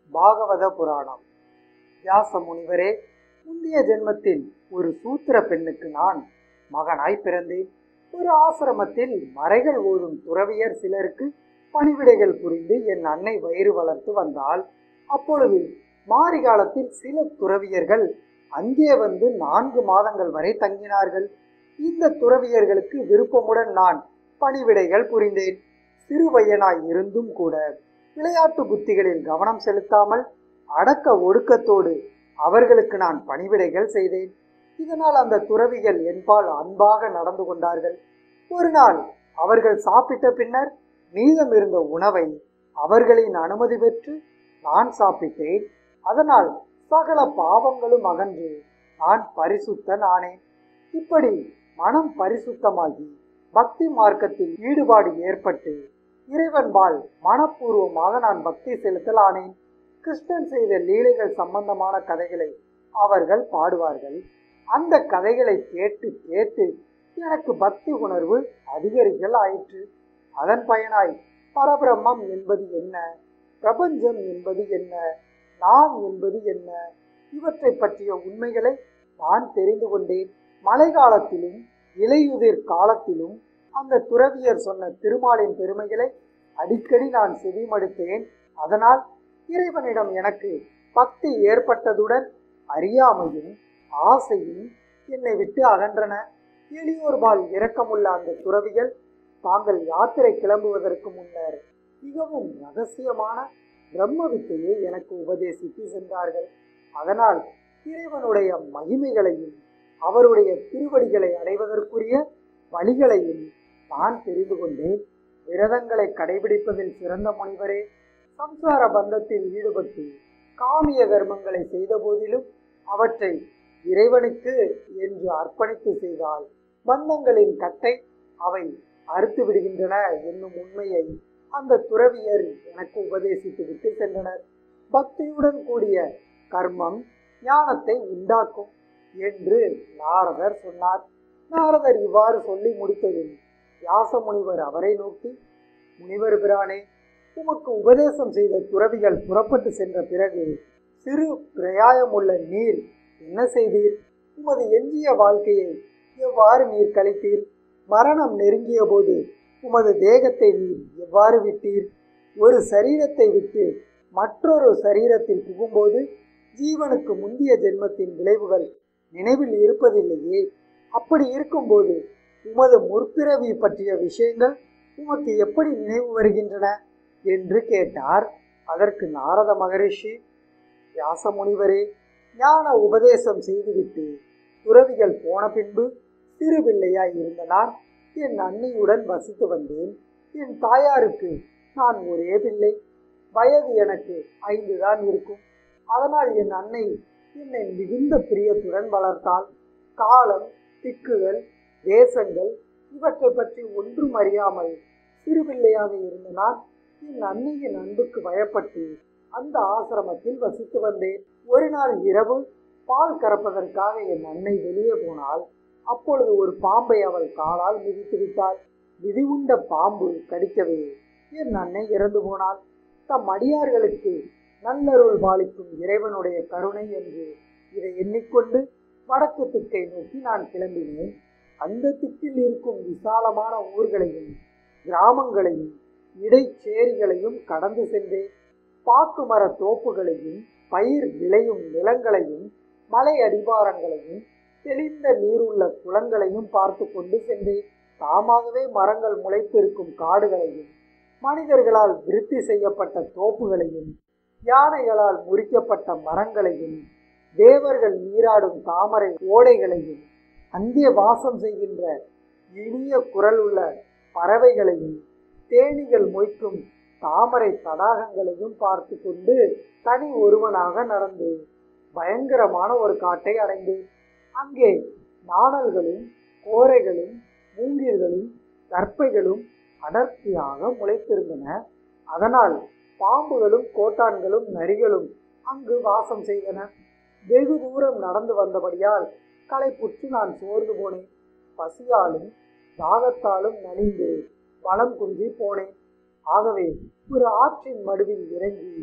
பாகவத புராணம் வியாச முனிவரே முந்தைய ஜென்மத்தில் ஒரு சூத்திர பெண்ணுக்கு நான் மகனாய் பிறந்தேன் ஒரு ஆசிரமத்தில் மறைகள் ஓதும் துறவியர் சிலருக்கு பணிவிடைகள் புரிந்து என் அன்னை வயிறு வளர்த்து வந்தால் அப்பொழுது மாரி காலத்தில் சில துறவியர்கள் அங்கே வந்து நான்கு மாதங்கள் வரை தங்கினார்கள் இந்த துறவியர்களுக்கு விருப்பமுடன் நான் பணிவிடைகள் புரிந்தேன் சிறுபையனாய் இருந்தும் கூட விளையாட்டு புத்திகளில் கவனம் செலுத்தாமல் அடக்க ஒடுக்கத்தோடு அவர்களுக்கு நான் பணிவிடைகள் செய்தேன் இதனால் அந்த துறவிகள் என்பால் அன்பாக நடந்து கொண்டார்கள் ஒரு நாள் அவர்கள் சாப்பிட்ட பின்னர் மீதம் இருந்த உணவை அவர்களின் அனுமதி பெற்று நான் சாப்பிட்டேன் அதனால் சகல பாவங்களும் அகன்று நான் பரிசுத்தன் ஆனேன் இப்படி மனம் பரிசுத்தமாகி பக்தி மார்க்கத்தில் ஈடுபாடு ஏற்பட்டு இறைவன்பால் மனப்பூர்வமாக நான் பக்தி செலுத்தல் ஆனேன் கிருஷ்ணன் செய்த லீலைகள் சம்பந்தமான கதைகளை அவர்கள் பாடுவார்கள் அந்த கதைகளை கேட்டு கேட்டு எனக்கு பக்தி உணர்வு அதிகரிக்கல் ஆயிற்று அதன் பயனாய் பரபிரம்மம் என்பது என்ன பிரபஞ்சம் என்பது என்ன நான் என்பது என்ன இவற்றை பற்றிய உண்மைகளை நான் தெரிந்து கொண்டேன் மழை காலத்திலும் இலையுதிர் காலத்திலும் அந்த துறவியர் சொன்ன திருமாலின் பெருமைகளை அடிக்கடி நான் செவிமடுத்தேன் அதனால் இறைவனிடம் எனக்கு பக்தி ஏற்பட்டதுடன் அறியாமையும் ஆசையும் என்னை விட்டு அகன்றன எளியோர்பால் இரக்கமுள்ள அந்த துறவிகள் தாங்கள் யாத்திரை கிளம்புவதற்கு முன்னர் மிகவும் ரகசியமான பிரம்ம வித்தையை எனக்கு உபதேசித்து சென்றார்கள் அதனால் இறைவனுடைய மகிமைகளையும் அவருடைய திருவடிகளை அடைவதற்குரிய வழிகளையும் நான் தெரிந்து கொண்டேன் விரதங்களை கடைபிடிப்பதில் சிறந்த முனிவரே சம்சார பந்தத்தில் ஈடுபட்டு காமிய கர்மங்களை செய்த போதிலும் அவற்றை இறைவனுக்கு என்று அர்ப்பணித்து செய்தால் பந்தங்களின் கட்டை அவை அறுத்து விடுகின்றன என்னும் உண்மையை அந்த துறவியர் எனக்கு உபதேசித்து விட்டு சென்றனர் பக்தியுடன் கூடிய கர்மம் ஞானத்தை உண்டாக்கும் என்று நாரதர் சொன்னார் நாரதர் இவ்வாறு சொல்லி முடித்ததும் வியாச முனிவர் அவரை நோக்கி முனிவர் பிரானே உமக்கு உபதேசம் செய்த துறவிகள் புறப்பட்டு சென்ற பிறகு சிறு பிரயாயமுள்ள நீர் என்ன செய்தீர் உமது எஞ்சிய வாழ்க்கையை எவ்வாறு நீர் கழித்தீர் மரணம் நெருங்கிய போது உமது தேகத்தை நீர் எவ்வாறு விட்டீர் ஒரு சரீரத்தை விட்டு மற்றொரு சரீரத்தில் புகும்போது ஜீவனுக்கு முந்திய ஜென்மத்தின் விளைவுகள் நினைவில் இருப்பதில்லையே அப்படி இருக்கும்போது உமது முற்பிறவி பற்றிய விஷயங்கள் உமக்கு எப்படி நினைவு வருகின்றன என்று கேட்டார் அதற்கு நாரத மகரிஷி வியாச முனிவரே ஞான உபதேசம் செய்துவிட்டு துறவிகள் போன பின்பு சிறு பிள்ளையாய் இருந்த நான் என் அன்னையுடன் வசித்து வந்தேன் என் தாயாருக்கு நான் ஒரே பிள்ளை வயது எனக்கு ஐந்து தான் இருக்கும் அதனால் என் அன்னை என்னை மிகுந்த பிரியத்துடன் வளர்த்தாள் காலம் திக்குகள் தேசங்கள் இவற்றை பற்றி ஒன்றும் அறியாமல் சிறுபிள்ளையாக இருந்த நான் என் அன்னையின் அன்புக்கு பயப்பட்டு அந்த ஆசிரமத்தில் வசித்து வந்தேன் ஒரு நாள் இரவு பால் கறப்பதற்காக என் அன்னை வெளியே போனால் அப்பொழுது ஒரு பாம்பை அவள் காலால் மிதித்து விட்டாள் விதி உண்ட பாம்பு கடிக்கவே என் அன்னை இறந்து போனாள் தம் அடியார்களுக்கு நல்லருள் பாலிக்கும் இறைவனுடைய கருணை என்று இதை எண்ணிக்கொண்டு வடக்கு திக்கை நோக்கி நான் கிளம்பினேன் அந்த திக்கில் இருக்கும் விசாலமான ஊர்களையும் கிராமங்களையும் இடைச்சேரிகளையும் கடந்து சென்றேன் பாக்கு மர தோப்புகளையும் பயிர் விளையும் நிலங்களையும் மலை அடிவாரங்களையும் தெளிந்த நீருள்ள குளங்களையும் பார்த்து கொண்டு சென்றேன் தாமாகவே மரங்கள் முளைத்திருக்கும் காடுகளையும் மனிதர்களால் விருத்தி செய்யப்பட்ட தோப்புகளையும் யானைகளால் முறிக்கப்பட்ட மரங்களையும் தேவர்கள் நீராடும் தாமரை ஓடைகளையும் அந்திய வாசம் செய்கின்ற இனிய குரல் உள்ள பறவைகளையும் தேனீகள் மொய்க்கும் தாமரை தடாகங்களையும் பார்த்து கொண்டு தனி ஒருவனாக நடந்து பயங்கரமான ஒரு காட்டை அடைந்தேன் அங்கே நாணல்களும் கோரைகளும் மூங்கில்களும் கற்பைகளும் அடர்த்தியாக முளைத்திருந்தன அதனால் பாம்புகளும் கோட்டான்களும் நரிகளும் அங்கு வாசம் செய்தன வெகு தூரம் நடந்து வந்தபடியால் களைப்புற்று நான் சோர்ந்து போனேன் பசியாலும் தாகத்தாலும் நலிந்து பலம் குன்றி போனேன் ஆகவே ஒரு ஆற்றின் மடுவில் இறங்கி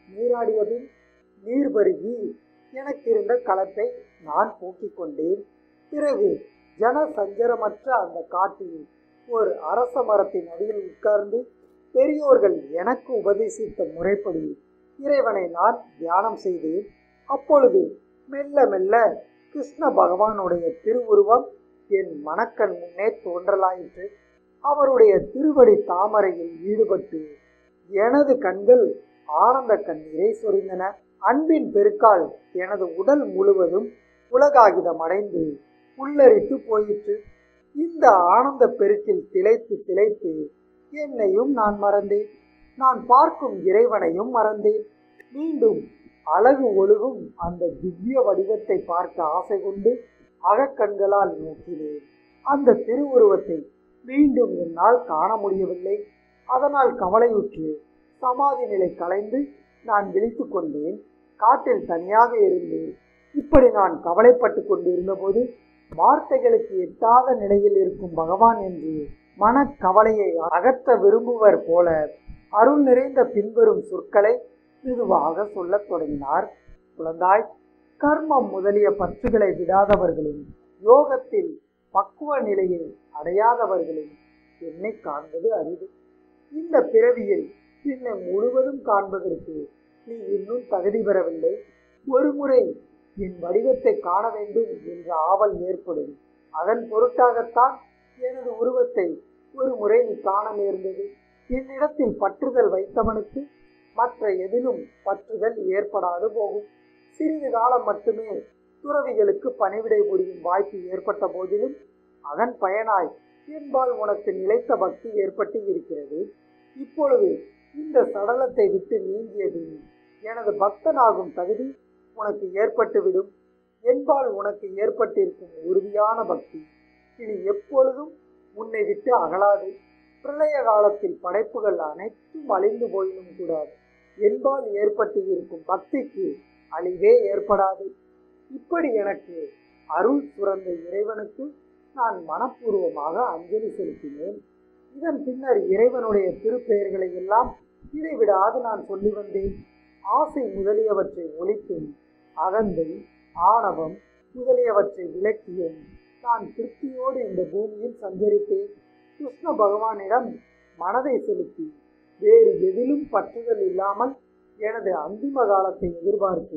நீராடியபின் நீர் பருகி எனக்கு இருந்த கலப்பை நான் போக்கிக் கொண்டேன் பிறகு ஜன சஞ்சரமற்ற அந்த காட்டில் ஒரு அரச மரத்தின் அடியில் உட்கார்ந்து பெரியோர்கள் எனக்கு உபதேசித்த முறைப்படி இறைவனை நான் தியானம் செய்தேன் அப்பொழுது மெல்ல மெல்ல கிருஷ்ண பகவானுடைய திருவுருவம் என் மனக்கண் முன்னே தோன்றலாயிற்று அவருடைய திருவடி தாமரையில் ஈடுபட்டு எனது கண்கள் ஆனந்த கண்ணீரை சொரிந்தன அன்பின் பெருக்கால் எனது உடல் முழுவதும் உலகாகிதம் அடைந்து புல்லரித்து போயிற்று இந்த ஆனந்த பெருக்கில் திளைத்து திளைத்து என்னையும் நான் மறந்தேன் நான் பார்க்கும் இறைவனையும் மறந்தேன் மீண்டும் அழகு ஒழுகும் அந்த திவ்ய வடிவத்தை பார்க்க ஆசை கொண்டு அகக்கண்களால் நோக்கினேன் அந்த திருவுருவத்தை மீண்டும் என்னால் காண முடியவில்லை அதனால் கவலையுற்று சமாதி நிலை கலைந்து நான் விழித்து கொண்டேன் காட்டில் தனியாக இருந்தேன் இப்படி நான் கவலைப்பட்டு கொண்டிருந்தபோது வார்த்தைகளுக்கு எட்டாத நிலையில் இருக்கும் பகவான் என்று மனக்கவலையை அகற்ற விரும்புவர் போல அருள் நிறைந்த பின்வரும் சொற்களை மெதுவாக சொல்லத் தொடங்கினார் குழந்தாய் கர்மம் முதலிய பற்றுகளை விடாதவர்களும் யோகத்தில் பக்குவ நிலையை அடையாதவர்களும் என்னை காண்பது அரிது இந்த பிறவியில் என்னை முழுவதும் காண்பதற்கு நீ இன்னும் தகுதி பெறவில்லை ஒருமுறை என் வடிவத்தை காண வேண்டும் என்ற ஆவல் ஏற்படும் அதன் பொருட்டாகத்தான் எனது உருவத்தை ஒரு முறை நீ காண நேர்ந்தது என்னிடத்தில் பற்றுதல் வைத்தவனுக்கு மற்ற எதிலும் பற்றுதல் ஏற்படாது போகும் சிறிது காலம் மட்டுமே துறவிகளுக்கு பணிவிடை புரியும் வாய்ப்பு ஏற்பட்ட போதிலும் அதன் பயனாய் என்பால் உனக்கு நிலைத்த பக்தி ஏற்பட்டு இருக்கிறது இப்பொழுது இந்த சடலத்தை விட்டு நீங்கியது எனது பக்தனாகும் தகுதி உனக்கு ஏற்பட்டுவிடும் என்பால் உனக்கு ஏற்பட்டிருக்கும் உறுதியான பக்தி இனி எப்பொழுதும் உன்னை விட்டு அகலாது பிரளய காலத்தில் படைப்புகள் அனைத்தும் அழிந்து போயினும் கூட என்பால் ஏற்பட்டு இருக்கும் பக்திக்கு அழிவே ஏற்படாது இப்படி எனக்கு அருள் சுரந்த இறைவனுக்கு நான் மனப்பூர்வமாக அஞ்சலி செலுத்தினேன் இதன் பின்னர் இறைவனுடைய திருப்பெயர்களை எல்லாம் இடைவிடாது நான் சொல்லி வந்தேன் ஆசை முதலியவற்றை ஒழித்தும் அகந்தை ஆணவம் முதலியவற்றை விளக்கியும் நான் திருப்தியோடு இந்த பூமியில் சஞ்சரித்தேன் கிருஷ்ண பகவானிடம் மனதை செலுத்தி வேறு எதிலும் பற்றுதல் இல்லாமல் எனது அந்திம காலத்தை எதிர்பார்த்து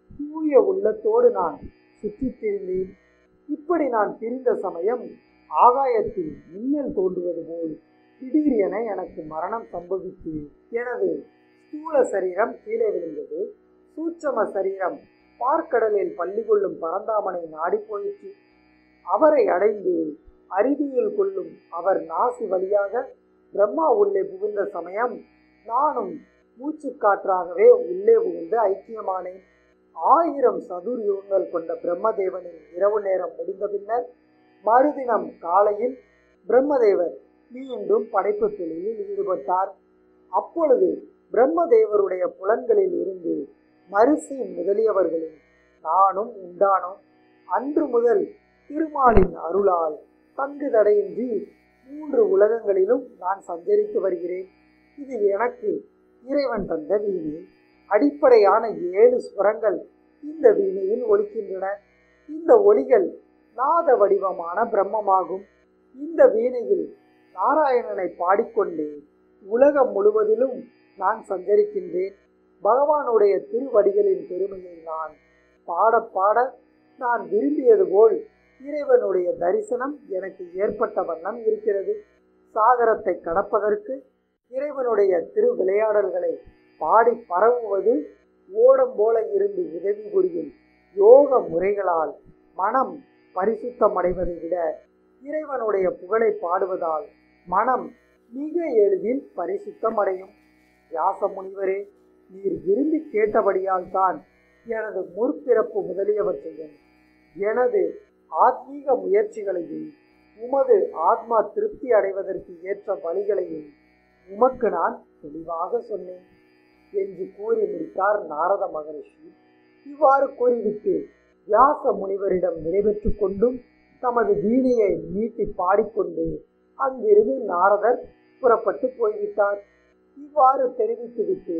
தூய உள்ளத்தோடு நான் சுற்றித் திரிந்தேன் இப்படி நான் திரிந்த சமயம் ஆகாயத்தில் மின்னல் தோன்றுவது போல் திடீரென எனக்கு மரணம் சம்பவித்து எனது ஸ்தூல சரீரம் கீழே விழுந்தது சூட்சம சரீரம் பார்க்கடலில் பள்ளி கொள்ளும் பரந்தாமனை நாடி போயிற்று அவரை அடைந்து அரிதியில் கொள்ளும் அவர் நாசி வழியாக பிரம்மா உள்ளே புகுந்த சமயம் நானும் மூச்சுக்காற்றாகவே உள்ளே புகுந்து ஐக்கியமானேன் ஆயிரம் சதுர் யுகங்கள் கொண்ட பிரம்மதேவனின் இரவு நேரம் முடிந்த பின்னர் மறுதினம் காலையில் பிரம்மதேவர் மீண்டும் படைப்பு தொழிலில் ஈடுபட்டார் அப்பொழுது பிரம்மதேவருடைய புலன்களில் இருந்து மரிசி முதலியவர்களும் நானும் உண்டானோம் அன்று முதல் திருமாலின் அருளால் தங்கு தடையின்றி மூன்று உலகங்களிலும் நான் சஞ்சரித்து வருகிறேன் இது எனக்கு இறைவன் தந்த வீணை அடிப்படையான ஏழு ஸ்வரங்கள் இந்த வீணையில் ஒலிக்கின்றன இந்த ஒலிகள் நாத வடிவமான பிரம்மமாகும் இந்த வீணையில் நாராயணனை பாடிக்கொண்டே உலகம் முழுவதிலும் நான் சஞ்சரிக்கின்றேன் பகவானுடைய திருவடிகளின் பெருமையை நான் பாட பாட நான் விரும்பியது போல் இறைவனுடைய தரிசனம் எனக்கு ஏற்பட்ட வண்ணம் இருக்கிறது சாகரத்தை கடப்பதற்கு இறைவனுடைய திரு விளையாடல்களை பாடி பரவுவது ஓடம் போல இருந்து உதவி புரியும் யோக முறைகளால் மனம் பரிசுத்தமடைவதை விட இறைவனுடைய புகழை பாடுவதால் மனம் மிக எளிதில் பரிசுத்தமடையும் வியாச முனிவரே நீர் விரும்பி கேட்டபடியால் தான் எனது முற்பிறப்பு முதலியவற்றையும் எனது ஆத்மீக முயற்சிகளையும் உமது ஆத்மா திருப்தி அடைவதற்கு ஏற்ற வழிகளையும் உமக்கு நான் தெளிவாக சொன்னேன் என்று கூறி முடித்தார் நாரத மகரிஷி இவ்வாறு கூறிவிட்டு வியாச முனிவரிடம் விடைபெற்று கொண்டும் தமது வீணையை நீட்டி பாடிக்கொண்டு அங்கிருந்து நாரதர் புறப்பட்டு போய்விட்டார் இவ்வாறு தெரிவித்துவிட்டு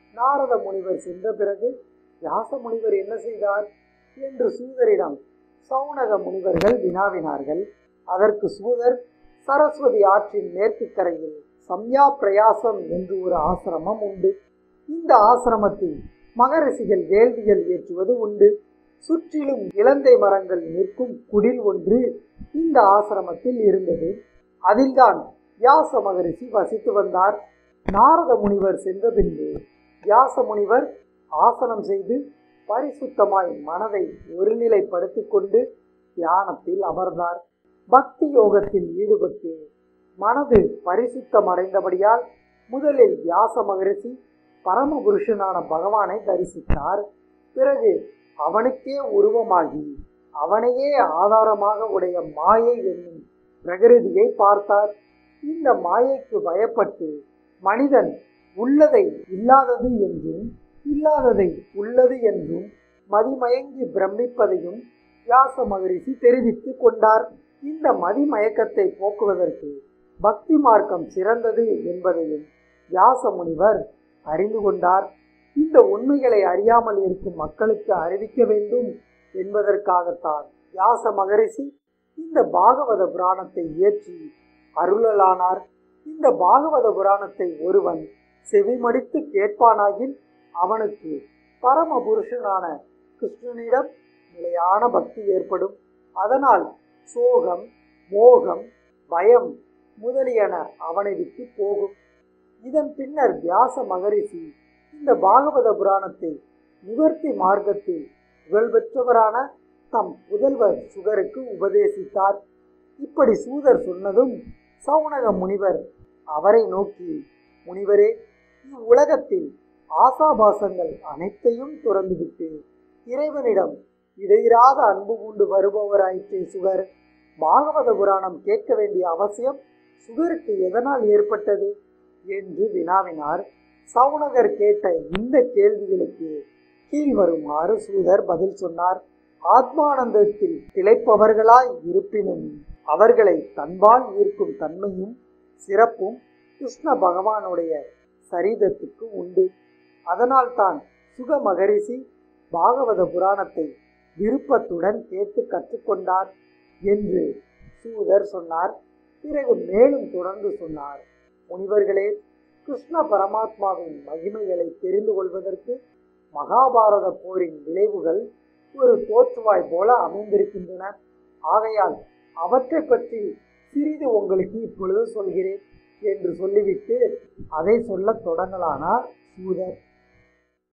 நாரத முனிவர் சென்ற பிறகு வியாச முனிவர் என்ன செய்தார் என்று சூதரிடம் சௌனக முனிவர்கள் வினாவினார்கள் அதற்கு சூதர் சரஸ்வதி ஆற்றின் மேற்கு கரையில் சம்யா பிரயாசம் என்று ஒரு ஆசிரமம் உண்டு இந்த ஆசிரமத்தில் மகரிஷிகள் வேள்விகள் ஏற்றுவது உண்டு சுற்றிலும் இலந்தை மரங்கள் நிற்கும் குடில் ஒன்று இந்த ஆசிரமத்தில் இருந்தது அதில்தான் வியாச மகரிஷி வசித்து வந்தார் நாரத முனிவர் சென்ற பின்பு வியாச முனிவர் ஆசனம் செய்து பரிசுத்தமாய் மனதை ஒருநிலைப்படுத்திக் கொண்டு தியானத்தில் அமர்ந்தார் பக்தி யோகத்தில் ஈடுபட்டு மனது பரிசுத்தமடைந்தபடியால் முதலில் வியாச மகரிஷி பரமபுருஷனான பகவானை தரிசித்தார் பிறகு அவனுக்கே உருவமாகி அவனையே ஆதாரமாக உடைய மாயை என்னும் பிரகிருதியை பார்த்தார் இந்த மாயைக்கு பயப்பட்டு மனிதன் உள்ளதை இல்லாதது என்றும் இல்லாததை உள்ளது என்றும் மதிமயங்கி பிரமிப்பதையும் வியாச மகரிஷி தெரிவித்து கொண்டார் இந்த மதிமயக்கத்தை போக்குவதற்கு பக்தி மார்க்கம் சிறந்தது என்பதையும் வியாச முனிவர் அறிந்து கொண்டார் இந்த உண்மைகளை அறியாமல் இருக்கும் மக்களுக்கு அறிவிக்க வேண்டும் என்பதற்காகத்தான் வியாச மகரிஷி இந்த பாகவத புராணத்தை இயற்றி அருளலானார் இந்த பாகவத புராணத்தை ஒருவன் செவிமடித்து கேட்பானாகில் அவனுக்கு பரம புருஷனான கிருஷ்ணனிடம் நிலையான பக்தி ஏற்படும் அதனால் சோகம் மோகம் பயம் முதலியன அவனை விட்டு போகும் இதன் பின்னர் வியாச மகரிஷி இந்த பாகவத புராணத்தை நிவர்த்தி மார்க்கத்தில் புகழ்பெற்றவரான தம் புதல்வர் சுகருக்கு உபதேசித்தார் இப்படி சூதர் சொன்னதும் சவுனக முனிவர் அவரை நோக்கி முனிவரே இவ்வுலகத்தில் ஆசாபாசங்கள் அனைத்தையும் துறந்துவிட்டு இறைவனிடம் இடையிறாத அன்பு கொண்டு வருபவராயிற்றே சுகர் பாகவத புராணம் கேட்க வேண்டிய அவசியம் சுகருக்கு எதனால் ஏற்பட்டது என்று வினாவினார் சவுனகர் கேட்ட இந்த கேள்விகளுக்கு கீழ் வருமாறு சூதர் பதில் சொன்னார் ஆத்மானந்தத்தில் திளைப்பவர்களாய் இருப்பினும் அவர்களை தன்பால் ஈர்க்கும் தன்மையும் சிறப்பும் கிருஷ்ண பகவானுடைய சரிதத்துக்கு உண்டு அதனால்தான் சுக மகரிஷி பாகவத புராணத்தை விருப்பத்துடன் கேட்டு கற்றுக்கொண்டார் என்று சூதர் சொன்னார் பிறகு மேலும் தொடர்ந்து சொன்னார் முனிவர்களே கிருஷ்ண பரமாத்மாவின் மகிமைகளை தெரிந்து கொள்வதற்கு மகாபாரத போரின் விளைவுகள் ஒரு தோற்றுவாய் போல அமைந்திருக்கின்றன ஆகையால் அவற்றை பற்றி சிறிது உங்களுக்கு இப்பொழுது சொல்கிறேன் என்று சொல்லிவிட்டு அதை சொல்லத் தொடங்கலானார் சூதர்